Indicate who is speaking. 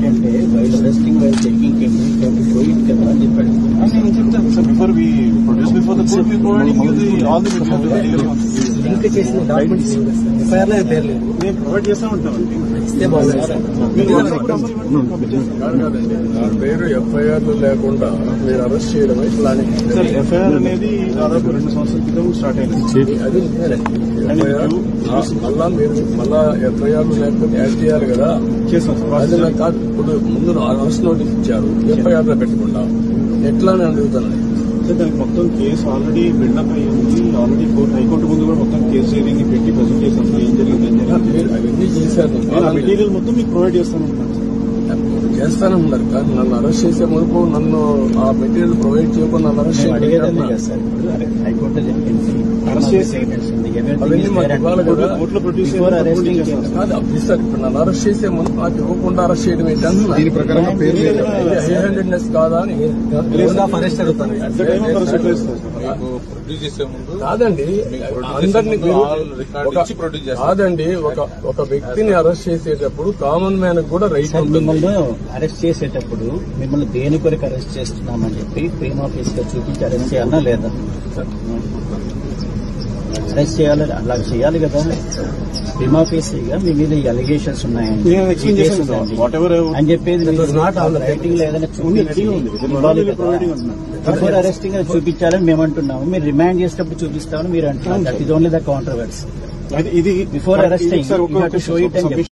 Speaker 1: ఏంటంటే while arresting while checking show it కదా అని చెప్పాడు
Speaker 2: నేను చెప్తాను sir before we produce before the court we providing you the all the material
Speaker 1: link చేసిన డాక్యుమెంట్స్ ఎఫ్ఐఆర్ లో పేరు లేదు
Speaker 2: మేము ప్రొవైడ్ చేస్తా ఉంటామండి
Speaker 1: ఇస్తే బాగుంది సార్
Speaker 2: మీరు వాట్సాప్ పంపించేస్తారు.
Speaker 3: కాదు కాదండి నా పేరు ఎఫ్ఐఆర్ లేకుండా మీరు అరెస్ట్ చేయడమే ప్లానింగ్
Speaker 2: సార్ ఎఫ్ఐఆర్ అనేది దాదాపు రెండు సంవత్సరాల క్రితం స్టార్ట్ అయింది
Speaker 3: అది ఎఫ్ఐఆర్ మళ్ళా మీరు మళ్ళా ఎఫ్ఐఆర్ లేకపోతే యాడ్ చేయాలి కదా
Speaker 2: చేస్తాం సార్
Speaker 3: అది
Speaker 2: ప్రాసెస్
Speaker 3: నాకు కాదు ఇప్పుడు ముందు అరెస్ట్ నోటీస్ ఇచ్చారు ఎఫ్ఐఆర్ లో పెట్టకుండా ఎట్లా అని అడుగుతాను
Speaker 2: సార్ దానికి మొత్తం కేసు ఆల్రెడీ బిల్డప్ అయ్యింది ఆల్రెడీ కోర్టు హైకోర్టు ముందు కూడా మొత్తం కేసు జరిగింది పెట్టి ప్రజెంట్ చేసాం సార్ ఏం జరిగింది ఏం జరిగింది
Speaker 3: మీరు అవన్నీ చేశారు
Speaker 2: నేను ఆ మెటీరియల్ మొత్తం మీకు ప్రొవైడ్ చేస్తాను అనుకుంటున్నాను సార్
Speaker 3: చేస్తానన్నారు కానీ నన్ను అరెస్ట్ చేసే వరకు నన్ను ఆ మెటీరియల్ ప్రొవైడ్ చేయకుండా నన్ను అరెస్ట్
Speaker 1: మేము అడిగేదన్నీ
Speaker 3: చేయకుండా
Speaker 1: కదా సార్ ఇప్పుడు హైకోర్టు చెప్పింది
Speaker 2: అరెస్ట్ చేసి
Speaker 3: అవన్నీ మాకు ఇవ్వాలి కదా.
Speaker 2: కోర్టులో ప్రొడ్యూస్
Speaker 1: బిఫోర్ అరెస్టింగ్
Speaker 3: కాదు అఫీసర్ ఇప్పుడు నన్ను అరెస్ట్ చేసే ముందు నాకు ఇవ్వకుండా అరెస్ట్ చేయడం ఏంటంటే
Speaker 4: దీని ప్రకారంగా పేరు లేదు.
Speaker 3: హై హ్యాండెడ్నెస్ కాదా అని
Speaker 1: అరెస్ట్ అడుగుతాను
Speaker 2: at the time of arrest చేస్తారు సార్
Speaker 4: ప్రొడ్యూస్ చేసే ముందు
Speaker 3: కాదండి
Speaker 4: produce
Speaker 3: అందరినీ
Speaker 4: చేసే ముందు
Speaker 3: మీరు
Speaker 4: all record
Speaker 3: ఒక-
Speaker 4: ఇచ్చి produce చేస్తారు.
Speaker 3: కాదండి ఒక ఒక వ్యక్తిని అరెస్ట్ చేసేటప్పుడు కామన్ మ్యాన్ కూడా రైట్
Speaker 1: సార్
Speaker 3: ఉంటుంది
Speaker 1: మిమ్మల్ని అరెస్ట్ చేసేటప్పుడు మిమ్మల్ని దేని కొరకు అరెస్ట్ చేస్తున్నామని చెప్పి ప్రేమ ఆఫీస్ గా చూపించి అరెస్ట్ చేయాలన్నా లేదా అరెస్ట్ చేయాలి అలా చేయాలి కదా ప్రేమ ఆఫీసీగా మీ మీద ఈ అలిగేషన్స్ ఉన్నాయండి
Speaker 2: నేను explain
Speaker 1: ఈ
Speaker 2: చేశాను
Speaker 1: కేసు
Speaker 2: సార్.
Speaker 1: ఉందండి.
Speaker 2: Whatever I-
Speaker 1: అని చెప్పేది
Speaker 3: It was not on the
Speaker 1: writing లో ఏదైనా
Speaker 2: ఉంది,
Speaker 1: చూపించి
Speaker 2: writing ఉంది. It is
Speaker 1: ఇవ్వాలి
Speaker 2: already
Speaker 1: కదా.
Speaker 2: providing ఉంటున్నాను.
Speaker 1: బిఫోర్ అరెస్టింగ్ అది చూపించాలని మేము అంటున్నాము మీరు రిమాండ్ చేసేటప్పుడు చూపిస్తామని మీరు అంటున్నారు
Speaker 2: అవును
Speaker 1: that
Speaker 2: sir.
Speaker 1: Is only the controversy
Speaker 2: అది ఇది
Speaker 1: before arresting
Speaker 2: sir
Speaker 1: you to show it and